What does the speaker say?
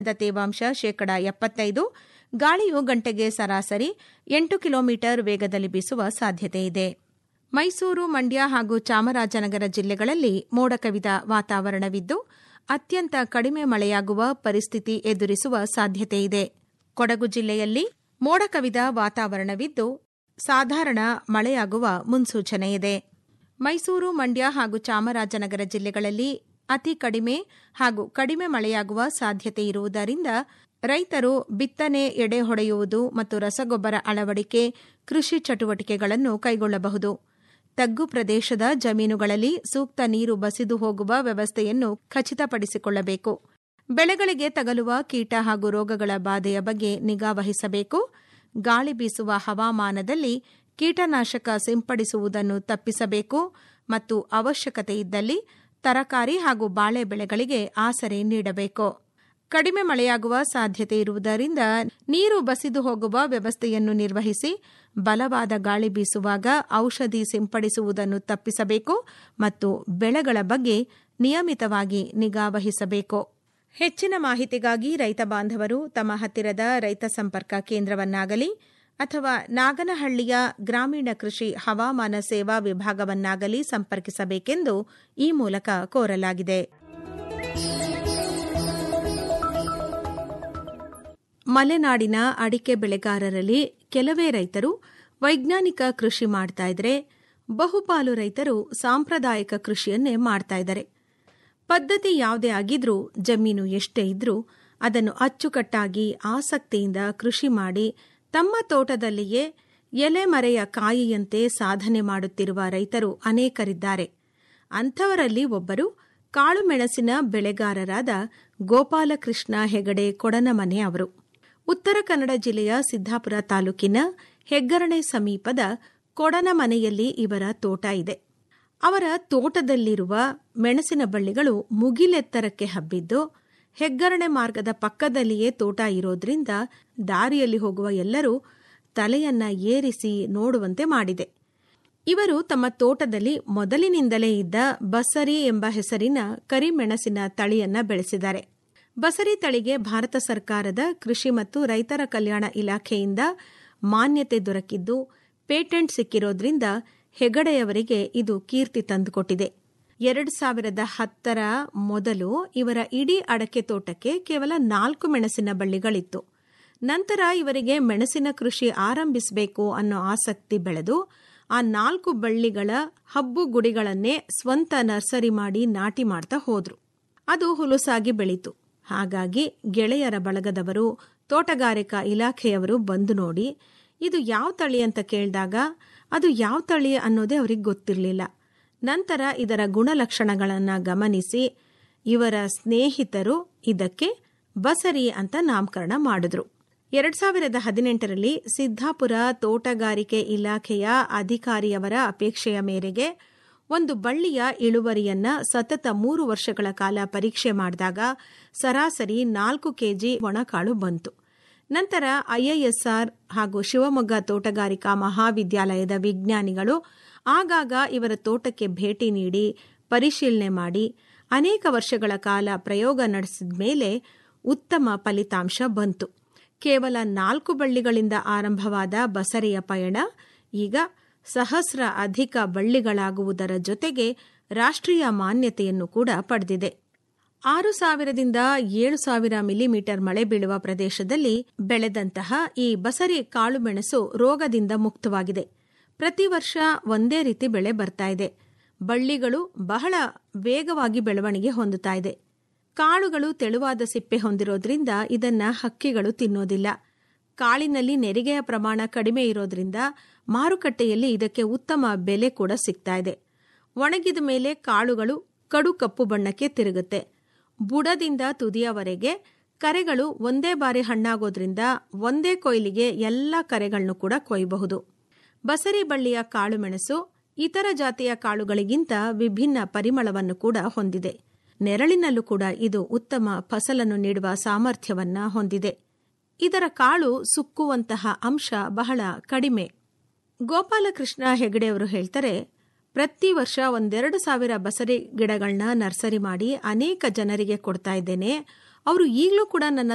ಶುದ್ಧ ತೇವಾಂಶ ಶೇಕಡ ಎಪ್ಪತ್ತೈದು ಗಾಳಿಯು ಗಂಟೆಗೆ ಸರಾಸರಿ ಎಂಟು ಕಿಲೋಮೀಟರ್ ವೇಗದಲ್ಲಿ ಬೀಸುವ ಸಾಧ್ಯತೆ ಇದೆ ಮೈಸೂರು ಮಂಡ್ಯ ಹಾಗೂ ಚಾಮರಾಜನಗರ ಜಿಲ್ಲೆಗಳಲ್ಲಿ ಮೋಡ ಕವಿದ ವಾತಾವರಣವಿದ್ದು ಅತ್ಯಂತ ಕಡಿಮೆ ಮಳೆಯಾಗುವ ಪರಿಸ್ಥಿತಿ ಎದುರಿಸುವ ಸಾಧ್ಯತೆಯಿದೆ ಕೊಡಗು ಜಿಲ್ಲೆಯಲ್ಲಿ ಮೋಡ ಕವಿದ ವಾತಾವರಣವಿದ್ದು ಸಾಧಾರಣ ಮಳೆಯಾಗುವ ಮುನ್ಸೂಚನೆಯಿದೆ ಮೈಸೂರು ಮಂಡ್ಯ ಹಾಗೂ ಚಾಮರಾಜನಗರ ಜಿಲ್ಲೆಗಳಲ್ಲಿ ಅತಿ ಕಡಿಮೆ ಹಾಗೂ ಕಡಿಮೆ ಮಳೆಯಾಗುವ ಸಾಧ್ಯತೆ ಇರುವುದರಿಂದ ರೈತರು ಬಿತ್ತನೆ ಎಡೆ ಹೊಡೆಯುವುದು ಮತ್ತು ರಸಗೊಬ್ಬರ ಅಳವಡಿಕೆ ಕೃಷಿ ಚಟುವಟಿಕೆಗಳನ್ನು ಕೈಗೊಳ್ಳಬಹುದು ತಗ್ಗು ಪ್ರದೇಶದ ಜಮೀನುಗಳಲ್ಲಿ ಸೂಕ್ತ ನೀರು ಬಸಿದು ಹೋಗುವ ವ್ಯವಸ್ಥೆಯನ್ನು ಖಚಿತಪಡಿಸಿಕೊಳ್ಳಬೇಕು ಬೆಳೆಗಳಿಗೆ ತಗಲುವ ಕೀಟ ಹಾಗೂ ರೋಗಗಳ ಬಾಧೆಯ ಬಗ್ಗೆ ನಿಗಾ ವಹಿಸಬೇಕು ಗಾಳಿ ಬೀಸುವ ಹವಾಮಾನದಲ್ಲಿ ಕೀಟನಾಶಕ ಸಿಂಪಡಿಸುವುದನ್ನು ತಪ್ಪಿಸಬೇಕು ಮತ್ತು ಅವಶ್ಯಕತೆ ಇದ್ದಲ್ಲಿ ತರಕಾರಿ ಹಾಗೂ ಬಾಳೆ ಬೆಳೆಗಳಿಗೆ ಆಸರೆ ನೀಡಬೇಕು ಕಡಿಮೆ ಮಳೆಯಾಗುವ ಸಾಧ್ಯತೆ ಇರುವುದರಿಂದ ನೀರು ಬಸಿದು ಹೋಗುವ ವ್ಯವಸ್ಥೆಯನ್ನು ನಿರ್ವಹಿಸಿ ಬಲವಾದ ಗಾಳಿ ಬೀಸುವಾಗ ಔಷಧಿ ಸಿಂಪಡಿಸುವುದನ್ನು ತಪ್ಪಿಸಬೇಕು ಮತ್ತು ಬೆಳೆಗಳ ಬಗ್ಗೆ ನಿಯಮಿತವಾಗಿ ನಿಗಾ ವಹಿಸಬೇಕು ಹೆಚ್ಚಿನ ಮಾಹಿತಿಗಾಗಿ ರೈತ ಬಾಂಧವರು ತಮ್ಮ ಹತ್ತಿರದ ರೈತ ಸಂಪರ್ಕ ಕೇಂದ್ರವನ್ನಾಗಲಿ ಅಥವಾ ನಾಗನಹಳ್ಳಿಯ ಗ್ರಾಮೀಣ ಕೃಷಿ ಹವಾಮಾನ ಸೇವಾ ವಿಭಾಗವನ್ನಾಗಲಿ ಸಂಪರ್ಕಿಸಬೇಕೆಂದು ಈ ಮೂಲಕ ಕೋರಲಾಗಿದೆ ಮಲೆನಾಡಿನ ಅಡಿಕೆ ಬೆಳೆಗಾರರಲ್ಲಿ ಕೆಲವೇ ರೈತರು ವೈಜ್ಞಾನಿಕ ಕೃಷಿ ಮಾಡ್ತಾ ಇದ್ರೆ ಬಹುಪಾಲು ರೈತರು ಸಾಂಪ್ರದಾಯಿಕ ಕೃಷಿಯನ್ನೇ ಮಾಡ್ತಾ ಇದ್ದಾರೆ ಪದ್ಧತಿ ಯಾವುದೇ ಆಗಿದ್ರೂ ಜಮೀನು ಎಷ್ಟೇ ಇದ್ರೂ ಅದನ್ನು ಅಚ್ಚುಕಟ್ಟಾಗಿ ಆಸಕ್ತಿಯಿಂದ ಕೃಷಿ ಮಾಡಿ ತಮ್ಮ ತೋಟದಲ್ಲಿಯೇ ಎಲೆಮರೆಯ ಕಾಯಿಯಂತೆ ಸಾಧನೆ ಮಾಡುತ್ತಿರುವ ರೈತರು ಅನೇಕರಿದ್ದಾರೆ ಅಂಥವರಲ್ಲಿ ಒಬ್ಬರು ಕಾಳುಮೆಣಸಿನ ಬೆಳೆಗಾರರಾದ ಗೋಪಾಲಕೃಷ್ಣ ಹೆಗಡೆ ಕೊಡನಮನೆ ಅವರು ಉತ್ತರ ಕನ್ನಡ ಜಿಲ್ಲೆಯ ಸಿದ್ದಾಪುರ ತಾಲೂಕಿನ ಹೆಗ್ಗರಣೆ ಸಮೀಪದ ಕೊಡನಮನೆಯಲ್ಲಿ ಇವರ ತೋಟ ಇದೆ ಅವರ ತೋಟದಲ್ಲಿರುವ ಮೆಣಸಿನ ಬಳ್ಳಿಗಳು ಮುಗಿಲೆತ್ತರಕ್ಕೆ ಹಬ್ಬಿದ್ದು ಹೆಗ್ಗರಣೆ ಮಾರ್ಗದ ಪಕ್ಕದಲ್ಲಿಯೇ ತೋಟ ಇರೋದ್ರಿಂದ ದಾರಿಯಲ್ಲಿ ಹೋಗುವ ಎಲ್ಲರೂ ತಲೆಯನ್ನ ಏರಿಸಿ ನೋಡುವಂತೆ ಮಾಡಿದೆ ಇವರು ತಮ್ಮ ತೋಟದಲ್ಲಿ ಮೊದಲಿನಿಂದಲೇ ಇದ್ದ ಬಸರಿ ಎಂಬ ಹೆಸರಿನ ಕರಿಮೆಣಸಿನ ತಳಿಯನ್ನ ಬೆಳೆಸಿದ್ದಾರೆ ಬಸರಿ ತಳಿಗೆ ಭಾರತ ಸರ್ಕಾರದ ಕೃಷಿ ಮತ್ತು ರೈತರ ಕಲ್ಯಾಣ ಇಲಾಖೆಯಿಂದ ಮಾನ್ಯತೆ ದೊರಕಿದ್ದು ಪೇಟೆಂಟ್ ಸಿಕ್ಕಿರೋದ್ರಿಂದ ಹೆಗಡೆಯವರಿಗೆ ಇದು ಕೀರ್ತಿ ತಂದುಕೊಟ್ಟಿದೆ ಎರಡು ಸಾವಿರದ ಹತ್ತರ ಮೊದಲು ಇವರ ಇಡೀ ಅಡಕೆ ತೋಟಕ್ಕೆ ಕೇವಲ ನಾಲ್ಕು ಮೆಣಸಿನ ಬಳ್ಳಿಗಳಿತ್ತು ನಂತರ ಇವರಿಗೆ ಮೆಣಸಿನ ಕೃಷಿ ಆರಂಭಿಸಬೇಕು ಅನ್ನೋ ಆಸಕ್ತಿ ಬೆಳೆದು ಆ ನಾಲ್ಕು ಬಳ್ಳಿಗಳ ಹಬ್ಬು ಗುಡಿಗಳನ್ನೇ ಸ್ವಂತ ನರ್ಸರಿ ಮಾಡಿ ನಾಟಿ ಮಾಡ್ತಾ ಹೋದ್ರು ಅದು ಹುಲುಸಾಗಿ ಬೆಳೀತು ಹಾಗಾಗಿ ಗೆಳೆಯರ ಬಳಗದವರು ತೋಟಗಾರಿಕಾ ಇಲಾಖೆಯವರು ಬಂದು ನೋಡಿ ಇದು ಯಾವ ತಳಿ ಅಂತ ಕೇಳಿದಾಗ ಅದು ಯಾವ ತಳಿ ಅನ್ನೋದೇ ಅವ್ರಿಗೆ ಗೊತ್ತಿರಲಿಲ್ಲ ನಂತರ ಇದರ ಗುಣಲಕ್ಷಣಗಳನ್ನು ಗಮನಿಸಿ ಇವರ ಸ್ನೇಹಿತರು ಇದಕ್ಕೆ ಬಸರಿ ಅಂತ ನಾಮಕರಣ ಮಾಡಿದ್ರು ಎರಡ್ ಸಾವಿರದ ಹದಿನೆಂಟರಲ್ಲಿ ಸಿದ್ದಾಪುರ ತೋಟಗಾರಿಕೆ ಇಲಾಖೆಯ ಅಧಿಕಾರಿಯವರ ಅಪೇಕ್ಷೆಯ ಮೇರೆಗೆ ಒಂದು ಬಳ್ಳಿಯ ಇಳುವರಿಯನ್ನ ಸತತ ಮೂರು ವರ್ಷಗಳ ಕಾಲ ಪರೀಕ್ಷೆ ಮಾಡಿದಾಗ ಸರಾಸರಿ ನಾಲ್ಕು ಕೆಜಿ ಒಣಕಾಳು ಬಂತು ನಂತರ ಐಐಎಸ್ಆರ್ ಹಾಗೂ ಶಿವಮೊಗ್ಗ ತೋಟಗಾರಿಕಾ ಮಹಾವಿದ್ಯಾಲಯದ ವಿಜ್ಞಾನಿಗಳು ಆಗಾಗ ಇವರ ತೋಟಕ್ಕೆ ಭೇಟಿ ನೀಡಿ ಪರಿಶೀಲನೆ ಮಾಡಿ ಅನೇಕ ವರ್ಷಗಳ ಕಾಲ ಪ್ರಯೋಗ ನಡೆಸಿದ ಮೇಲೆ ಉತ್ತಮ ಫಲಿತಾಂಶ ಬಂತು ಕೇವಲ ನಾಲ್ಕು ಬಳ್ಳಿಗಳಿಂದ ಆರಂಭವಾದ ಬಸರೆಯ ಪಯಣ ಈಗ ಸಹಸ್ರ ಅಧಿಕ ಬಳ್ಳಿಗಳಾಗುವುದರ ಜೊತೆಗೆ ರಾಷ್ಟ್ರೀಯ ಮಾನ್ಯತೆಯನ್ನು ಕೂಡ ಪಡೆದಿದೆ ಆರು ಸಾವಿರದಿಂದ ಏಳು ಸಾವಿರ ಮಿಲಿಮೀಟರ್ ಮಳೆ ಬೀಳುವ ಪ್ರದೇಶದಲ್ಲಿ ಬೆಳೆದಂತಹ ಈ ಬಸರಿ ಕಾಳುಮೆಣಸು ರೋಗದಿಂದ ಮುಕ್ತವಾಗಿದೆ ಪ್ರತಿ ವರ್ಷ ಒಂದೇ ರೀತಿ ಬೆಳೆ ಬರ್ತಾ ಇದೆ ಬಳ್ಳಿಗಳು ಬಹಳ ವೇಗವಾಗಿ ಬೆಳವಣಿಗೆ ಹೊಂದುತ್ತಾ ಇದೆ ಕಾಳುಗಳು ತೆಳುವಾದ ಸಿಪ್ಪೆ ಹೊಂದಿರೋದ್ರಿಂದ ಇದನ್ನ ಹಕ್ಕಿಗಳು ತಿನ್ನೋದಿಲ್ಲ ಕಾಳಿನಲ್ಲಿ ನೆರಿಗೆಯ ಪ್ರಮಾಣ ಕಡಿಮೆ ಇರೋದ್ರಿಂದ ಮಾರುಕಟ್ಟೆಯಲ್ಲಿ ಇದಕ್ಕೆ ಉತ್ತಮ ಬೆಲೆ ಕೂಡ ಸಿಗ್ತಾ ಇದೆ ಒಣಗಿದ ಮೇಲೆ ಕಾಳುಗಳು ಕಡು ಕಪ್ಪು ಬಣ್ಣಕ್ಕೆ ತಿರುಗುತ್ತೆ ಬುಡದಿಂದ ತುದಿಯವರೆಗೆ ಕರೆಗಳು ಒಂದೇ ಬಾರಿ ಹಣ್ಣಾಗೋದ್ರಿಂದ ಒಂದೇ ಕೊಯ್ಲಿಗೆ ಎಲ್ಲ ಕರೆಗಳನ್ನು ಕೂಡ ಕೊಯ್ಯಬಹುದು ಬಸರಿ ಬಳ್ಳಿಯ ಕಾಳುಮೆಣಸು ಇತರ ಜಾತಿಯ ಕಾಳುಗಳಿಗಿಂತ ವಿಭಿನ್ನ ಪರಿಮಳವನ್ನು ಕೂಡ ಹೊಂದಿದೆ ನೆರಳಿನಲ್ಲೂ ಕೂಡ ಇದು ಉತ್ತಮ ಫಸಲನ್ನು ನೀಡುವ ಸಾಮರ್ಥ್ಯವನ್ನ ಹೊಂದಿದೆ ಇದರ ಕಾಳು ಸುಕ್ಕುವಂತಹ ಅಂಶ ಬಹಳ ಕಡಿಮೆ ಗೋಪಾಲಕೃಷ್ಣ ಹೆಗಡೆಯವರು ಹೇಳ್ತಾರೆ ಪ್ರತಿ ವರ್ಷ ಒಂದೆರಡು ಸಾವಿರ ಬಸರಿ ಗಿಡಗಳನ್ನ ನರ್ಸರಿ ಮಾಡಿ ಅನೇಕ ಜನರಿಗೆ ಕೊಡ್ತಾ ಇದ್ದೇನೆ ಅವರು ಈಗಲೂ ಕೂಡ ನನ್ನ